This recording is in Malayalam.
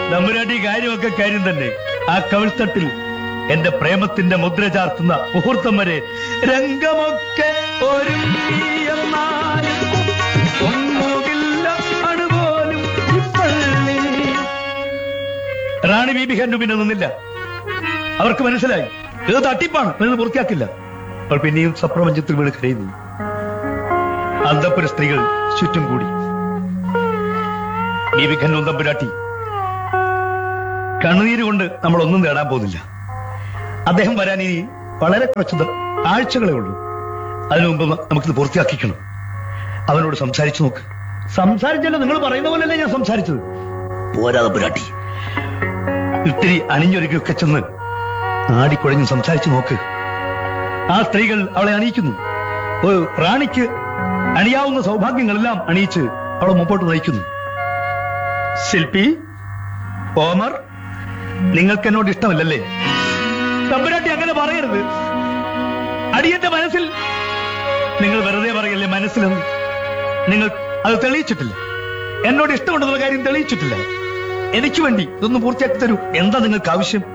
തമ്പുരാട്ടി കാര്യമൊക്കെ കാര്യം തന്നെ ആ കവിൾത്തട്ടിൽ എന്റെ പ്രേമത്തിന്റെ മുദ്ര ചാർത്തുന്ന മുഹൂർത്തം വരെ രംഗമൊക്കെ ഒരുങ്ങിയെന്നാലും ഒന്നുകില്ല അണുപോലും ഇപ്പള്ളി. റാണി ബീബി ഹെന്നു പിന്നെ നിന്നില്ല അവർക്ക് മനസ്സിലായി ഇത് തട്ടിപ്പാണ് ഇത് പൂർത്തിയാക്കില്ല അവർ പിന്നെയും സപ്രപഞ്ചത്തിൽ വീണ് കരയുന്നു അന്തപുര സ്ത്രീകൾ ചുറ്റും കൂടി ബീബി ഖന്നു തമ്പുരാട്ടി കണ്ണുനീര് കൊണ്ട് നമ്മൾ ഒന്നും നേടാൻ പോകുന്നില്ല അദ്ദേഹം വരാൻ ഇനി വളരെ കുറച്ച് ദ- ആഴ്ചകളേ ഉള്ളൂ അതിനു മുമ്പ് നമുക്കിത് പൂർത്തിയാക്കിക്കണം അവനോട് സംസാരിച്ചു നോക്ക് സംസാരിച്ചല്ലോ നിങ്ങൾ പറയുന്ന പോലെയല്ലേ ഞാൻ സംസാരിച്ചത് പോരാ തമ്പുരാട്ടി ഇത്തിരി അണിഞ്ഞൊരുക്കൊക്കെ ചെന്ന് ആടിക്കുഴഞ്ഞ് സംസാരിച്ചു നോക്ക് ആ സ്ത്രീകൾ അവളെ അണിയിക്കുന്നു ഒരു റാണിക്ക് അണിയാവുന്ന സൗഭാഗ്യങ്ങളെല്ലാം അണിയിച്ച് അവളെ മുമ്പോട്ട് നയിക്കുന്നു ശില്പി ഓമർ നിങ്ങൾക്ക് എന്നോട് ഇഷ്ടമല്ലല്ലേ തമ്പുരാട്ടി അങ്ങനെ പറയരുത് അടിയന്റെ മനസ്സിൽ നിങ്ങൾ വെറുതെ പറയല്ലേ മനസ്സിലെന്ന് നിങ്ങൾ അത് തെളിയിച്ചിട്ടില്ല എന്നോട് ഇഷ്ടമുണ്ടെന്നുള്ള കാര്യം തെളിയിച്ചിട്ടില്ല എനിക്ക് വേണ്ടി ഇതൊന്ന് പൂർത്തിയാക്കി തരൂ എന്താ നിങ്ങൾക്ക് ആവശ്യം